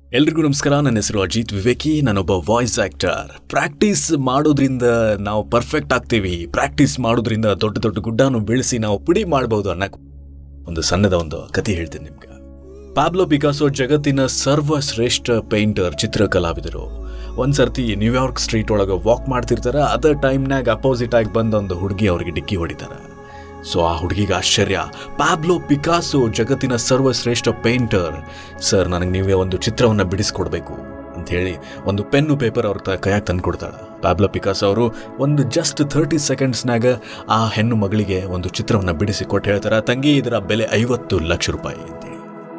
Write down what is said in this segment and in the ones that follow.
ಎಲ್ರಿಗೂ ನಮಸ್ಕಾರ ನನ್ನ ಹೆಸರು ಅಜಿತ್ ವಿವೇಕಿ ನಾನೊಬ್ಬ ವಾಯ್ಸ್ ಆಕ್ಟರ್ ಪ್ರಾಕ್ಟೀಸ್ ಮಾಡೋದ್ರಿಂದ ನಾವು ಪರ್ಫೆಕ್ಟ್ ಆಗ್ತೀವಿ ಪ್ರಾಕ್ಟೀಸ್ ಮಾಡೋದ್ರಿಂದ ದೊಡ್ಡ ದೊಡ್ಡ ಗುಡ್ಡನು ಬೆಳೆಸಿ ನಾವು ಪುಡಿ ಮಾಡ್ಬೋದು ಅನ್ನೋ ಒಂದು ಸಣ್ಣದ ಒಂದು ಕತೆ ಹೇಳ್ತೀನಿ ನಿಮ್ಗೆ ಪ್ಯಾಬ್ಲೋ ಪಿಕಾಸೋ ಜಗತ್ತಿನ ಸರ್ವಶ್ರೇಷ್ಠ ಪೇಂಟರ್ ಚಿತ್ರಕಲಾವಿದರು ಒಂದ್ಸರ್ತಿ ನ್ಯೂಯಾರ್ಕ್ ಸ್ಟ್ರೀಟ್ ಒಳಗೆ ವಾಕ್ ಮಾಡ್ತಿರ್ತಾರೆ ಅದ ಟೈಮ್ನಾಗ ಅಪೋಸಿಟ್ ಆಗಿ ಬಂದ ಒಂದು ಹುಡುಗಿ ಅವ್ರಿಗೆ ಡಿಕ್ಕಿ ಹೊಡಿತಾರೆ ಸೊ ಆ ಹುಡುಗಿಗೆ ಆಶ್ಚರ್ಯ ಪ್ಯಾಬ್ಲೋ ಪಿಕಾಸೋ ಜಗತ್ತಿನ ಸರ್ವಶ್ರೇಷ್ಠ ಪೇಂಟರ್ ಸರ್ ನನಗೆ ನೀವೇ ಒಂದು ಚಿತ್ರವನ್ನು ಬಿಡಿಸ್ಕೊಡ್ಬೇಕು ಅಂತ ಹೇಳಿ ಒಂದು ಪೆನ್ನು ಪೇಪರ್ ಅವ್ರ ತ ಕೈಯಾಗ ತಂದು ಕೊಡ್ತಾಳೆ ಪ್ಯಾಬ್ಲೋ ಪಿಕಾಸೋ ಅವರು ಒಂದು ಜಸ್ಟ್ ಥರ್ಟಿ ಸೆಕೆಂಡ್ಸ್ನಾಗ ಆ ಹೆಣ್ಣು ಮಗಳಿಗೆ ಒಂದು ಚಿತ್ರವನ್ನು ಬಿಡಿಸಿ ಕೊಟ್ಟು ಹೇಳ್ತಾರೆ ತಂಗಿ ಇದರ ಬೆಲೆ ಐವತ್ತು ಲಕ್ಷ ರೂಪಾಯಿ ಅಂತೇಳಿ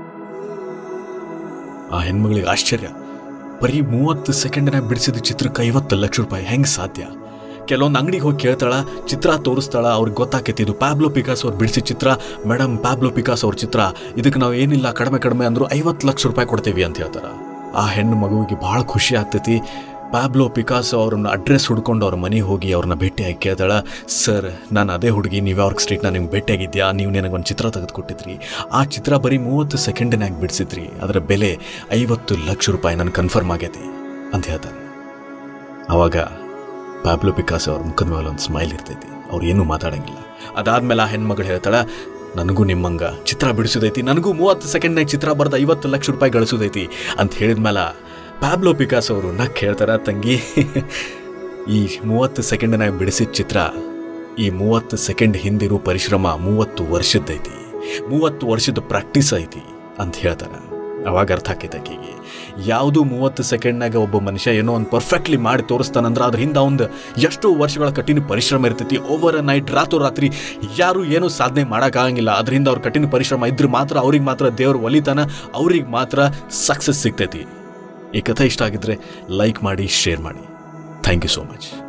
ಆ ಹೆಣ್ಮಗಳಿಗೆ ಆಶ್ಚರ್ಯ ಬರೀ ಮೂವತ್ತು ಸೆಕೆಂಡ್ನಾಗ ಬಿಡಿಸಿದ ಚಿತ್ರಕ್ಕೆ ಐವತ್ತು ಲಕ್ಷ ರೂಪಾಯಿ ಹೆಂಗೆ ಸಾಧ್ಯ ಕೆಲವೊಂದು ಅಂಗಡಿಗೆ ಹೋಗಿ ಕೇಳ್ತಾಳ ಚಿತ್ರ ತೋರಿಸ್ತಾಳ ಅವ್ರಿಗೆ ಗೊತ್ತಾಕೈತಿ ಇದು ಪ್ಯಾಬ್ಲೋ ಪಿಕಾಸ್ ಅವ್ರು ಬಿಡಿಸಿ ಚಿತ್ರ ಮೇಡಮ್ ಪ್ಯಾಬ್ಲೋ ಪಿಕಾಸ್ ಅವ್ರ ಚಿತ್ರ ಇದಕ್ಕೆ ನಾವು ಏನಿಲ್ಲ ಕಡಿಮೆ ಕಡಿಮೆ ಅಂದ್ರು ಐವತ್ತು ಲಕ್ಷ ರೂಪಾಯಿ ಕೊಡ್ತೀವಿ ಅಂತ ಹೇಳ್ತಾರ ಆ ಹೆಣ್ಣು ಮಗುವಿಗೆ ಭಾಳ ಖುಷಿ ಆಗ್ತೈತಿ ಪ್ಯಾಬ್ಲೋ ಪಿಕಾಸೋ ಅವ್ರನ್ನ ಅಡ್ರೆಸ್ ಹುಡ್ಕೊಂಡು ಅವ್ರ ಮನೆಗೆ ಹೋಗಿ ಅವ್ರನ್ನ ಭೇಟಿಯಾಗಿ ಕೇಳ್ತಾಳ ಸರ್ ನಾನು ಅದೇ ಹುಡುಗಿ ನ್ಯೂಯಾರ್ಕ್ ಸ್ಟ್ರೀಟ್ನ ನಿಮ್ಗೆ ಭೇಟಿಯಾಗಿದ್ಯಾ ನೀವು ನನಗೊಂದು ಚಿತ್ರ ತೆಗೆದು ಕೊಟ್ಟಿದ್ರಿ ಆ ಚಿತ್ರ ಬರೀ ಮೂವತ್ತು ಸೆಕೆಂಡ್ನಾಗ ಬಿಡಿಸಿದ್ರಿ ಅದರ ಬೆಲೆ ಐವತ್ತು ಲಕ್ಷ ರೂಪಾಯಿ ನನಗೆ ಕನ್ಫರ್ಮ್ ಆಗೈತಿ ಅಂತ ಹೇಳ್ತಾರೆ ಆವಾಗ ಪ್ಯಾಬ್ಲೋ ಪಿಕಾಸ್ ಅವ್ರ ಮುಖದ ಮೇಲೆ ಒಂದು ಸ್ಮೈಲ್ ಇರ್ತೈತಿ ಅವ್ರು ಏನೂ ಮಾತಾಡಂಗಿಲ್ಲ ಅದಾದ್ಮೇಲೆ ಆ ಹೆಣ್ಮಗಳು ಹೇಳ್ತಾಳ ನನಗೂ ನಿಮ್ಮಂಗ ಚಿತ್ರ ಬಿಡಿಸೋದೈತಿ ನನಗೂ ಮೂವತ್ತು ಸೆಕೆಂಡ್ನಾಗ ಚಿತ್ರ ಬರೆದು ಐವತ್ತು ಲಕ್ಷ ರೂಪಾಯಿ ಗಳಿಸೋದೈತಿ ಅಂತ ಹೇಳಿದ್ಮೇಲೆ ಪ್ಯಾಬ್ಲೋ ಪಿಕಾಸ್ ಅವರು ನಕ್ ಹೇಳ್ತಾರ ತಂಗಿ ಈ ಮೂವತ್ತು ಸೆಕೆಂಡ್ನಾಗ ಬಿಡಿಸಿದ ಚಿತ್ರ ಈ ಮೂವತ್ತು ಸೆಕೆಂಡ್ ಹಿಂದಿರೋ ಪರಿಶ್ರಮ ಮೂವತ್ತು ವರ್ಷದ್ದೈತಿ ಮೂವತ್ತು ವರ್ಷದ ಪ್ರಾಕ್ಟೀಸ್ ಐತಿ ಅಂತ ಹೇಳ್ತಾರೆ ಅವಾಗ ಅರ್ಥ ಆಕೈತೆ ಆಕೆಗೆ ಯಾವುದು ಮೂವತ್ತು ಸೆಕೆಂಡ್ನಾಗ ಒಬ್ಬ ಮನುಷ್ಯ ಏನೋ ಒಂದು ಪರ್ಫೆಕ್ಟ್ಲಿ ಮಾಡಿ ತೋರಿಸ್ತಾನಂದ್ರೆ ಅದ್ರ ಹಿಂದೆ ಒಂದು ಎಷ್ಟೋ ವರ್ಷಗಳ ಕಠಿಣ ಪರಿಶ್ರಮ ಇರ್ತೈತಿ ಓವರ್ ನೈಟ್ ರಾತ್ರಿ ಯಾರು ಏನೂ ಸಾಧನೆ ಮಾಡೋಕ್ಕಾಗಂಗಿಲ್ಲ ಅದರಿಂದ ಅವ್ರ ಕಠಿಣ ಪರಿಶ್ರಮ ಇದ್ರೆ ಮಾತ್ರ ಅವ್ರಿಗೆ ಮಾತ್ರ ದೇವ್ರ ಒಲಿತಾನ ಅವ್ರಿಗೆ ಮಾತ್ರ ಸಕ್ಸಸ್ ಸಿಗ್ತೈತಿ ಈ ಕಥೆ ಇಷ್ಟ ಆಗಿದ್ರೆ ಲೈಕ್ ಮಾಡಿ ಶೇರ್ ಮಾಡಿ ಥ್ಯಾಂಕ್ ಯು ಸೋ ಮಚ್